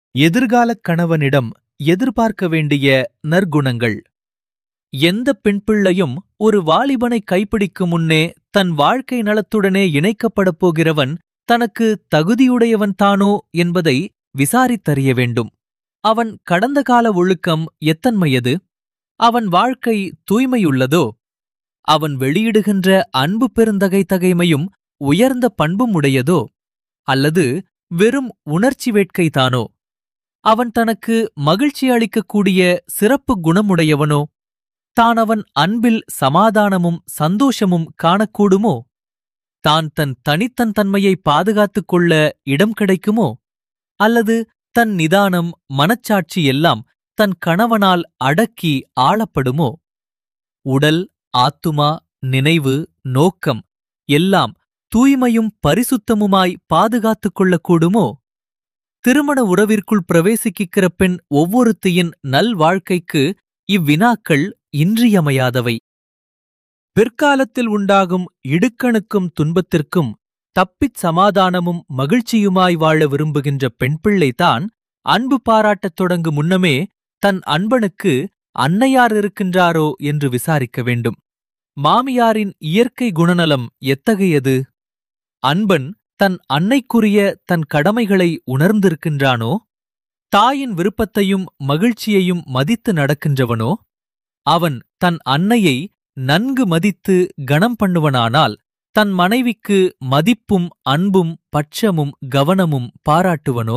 எதிர்காலக் கணவனிடம் எதிர்பார்க்க வேண்டிய நற்குணங்கள் எந்த பெண்பிள்ளையும் ஒரு வாலிபனை கைப்பிடிக்கும் முன்னே தன் வாழ்க்கை நலத்துடனே இணைக்கப்படப் போகிறவன் தனக்கு தகுதியுடையவன் தானோ என்பதை விசாரித்தறிய வேண்டும் அவன் கடந்த கால ஒழுக்கம் எத்தன்மையது அவன் வாழ்க்கை தூய்மையுள்ளதோ அவன் வெளியிடுகின்ற அன்பு பெருந்தகை தகைமையும் உயர்ந்த பண்பும் உடையதோ அல்லது வெறும் உணர்ச்சி வேட்கைதானோ அவன் தனக்கு மகிழ்ச்சி அளிக்கக்கூடிய சிறப்பு குணமுடையவனோ தான் அவன் அன்பில் சமாதானமும் சந்தோஷமும் காணக்கூடுமோ தான் தன் தனித்தன் தன்மையை பாதுகாத்துக் கொள்ள இடம் கிடைக்குமோ அல்லது தன் நிதானம் மனச்சாட்சி எல்லாம் தன் கணவனால் அடக்கி ஆளப்படுமோ உடல் ஆத்துமா நினைவு நோக்கம் எல்லாம் தூய்மையும் பரிசுத்தமுமாய் பாதுகாத்துக் கொள்ளக்கூடுமோ திருமண உறவிற்குள் பிரவேசிக்கிற பெண் ஒவ்வொருத்தியின் நல்வாழ்க்கைக்கு இவ்வினாக்கள் இன்றியமையாதவை பிற்காலத்தில் உண்டாகும் இடுக்கணுக்கும் துன்பத்திற்கும் தப்பிச் சமாதானமும் மகிழ்ச்சியுமாய் வாழ விரும்புகின்ற பெண்பிள்ளைதான் அன்பு பாராட்டத் தொடங்கும் முன்னமே தன் அன்பனுக்கு அன்னையார் இருக்கின்றாரோ என்று விசாரிக்க வேண்டும் மாமியாரின் இயற்கை குணநலம் எத்தகையது அன்பன் தன் அன்னைக்குரிய தன் கடமைகளை உணர்ந்திருக்கின்றானோ தாயின் விருப்பத்தையும் மகிழ்ச்சியையும் மதித்து நடக்கின்றவனோ அவன் தன் அன்னையை நன்கு மதித்து கணம் பண்ணுவனானால் தன் மனைவிக்கு மதிப்பும் அன்பும் பட்சமும் கவனமும் பாராட்டுவனோ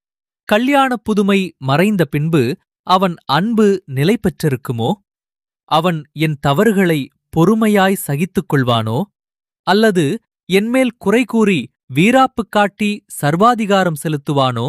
கல்யாணப் புதுமை மறைந்த பின்பு அவன் அன்பு நிலை பெற்றிருக்குமோ அவன் என் தவறுகளை பொறுமையாய் சகித்துக் கொள்வானோ அல்லது என்மேல் குறை கூறி வீராப்பு காட்டி சர்வாதிகாரம் செலுத்துவானோ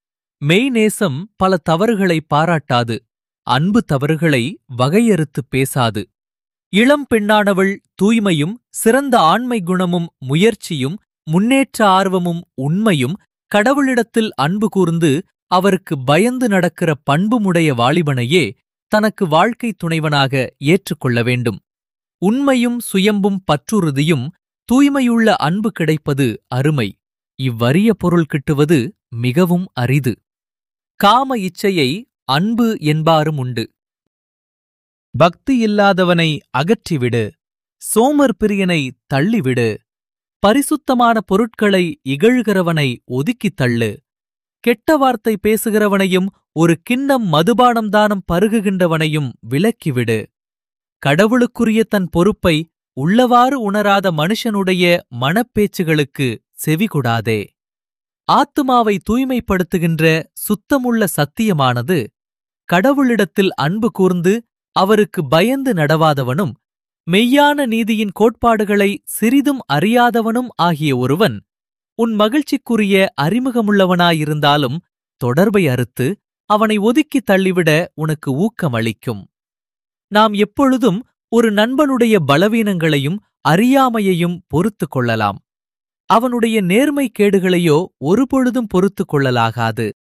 மெய்நேசம் பல தவறுகளை பாராட்டாது அன்பு தவறுகளை வகையறுத்துப் பேசாது இளம் பெண்ணானவள் தூய்மையும் சிறந்த ஆண்மை குணமும் முயற்சியும் முன்னேற்ற ஆர்வமும் உண்மையும் கடவுளிடத்தில் அன்பு கூர்ந்து அவருக்கு பயந்து நடக்கிற பண்புமுடைய வாலிபனையே தனக்கு வாழ்க்கை துணைவனாக ஏற்றுக்கொள்ள வேண்டும் உண்மையும் சுயம்பும் பற்றுறுதியும் தூய்மையுள்ள அன்பு கிடைப்பது அருமை இவ்வரிய பொருள் கிட்டுவது மிகவும் அரிது காம இச்சையை அன்பு என்பாரும் உண்டு பக்தி இல்லாதவனை அகற்றிவிடு சோமர் பிரியனை தள்ளிவிடு பரிசுத்தமான பொருட்களை இகழ்கிறவனை ஒதுக்கித் தள்ளு கெட்ட வார்த்தை பேசுகிறவனையும் ஒரு கிண்ணம் மதுபானம் தானம் பருகுகின்றவனையும் விலக்கிவிடு கடவுளுக்குரிய தன் பொறுப்பை உள்ளவாறு உணராத மனுஷனுடைய மனப்பேச்சுகளுக்கு செவிகொடாதே ஆத்துமாவை தூய்மைப்படுத்துகின்ற சுத்தமுள்ள சத்தியமானது கடவுளிடத்தில் அன்பு கூர்ந்து அவருக்கு பயந்து நடவாதவனும் மெய்யான நீதியின் கோட்பாடுகளை சிறிதும் அறியாதவனும் ஆகிய ஒருவன் உன் மகிழ்ச்சிக்குரிய அறிமுகமுள்ளவனாயிருந்தாலும் தொடர்பை அறுத்து அவனை ஒதுக்கித் தள்ளிவிட உனக்கு ஊக்கமளிக்கும் நாம் எப்பொழுதும் ஒரு நண்பனுடைய பலவீனங்களையும் அறியாமையையும் பொறுத்து கொள்ளலாம் அவனுடைய நேர்மை கேடுகளையோ ஒருபொழுதும் பொறுத்து கொள்ளலாகாது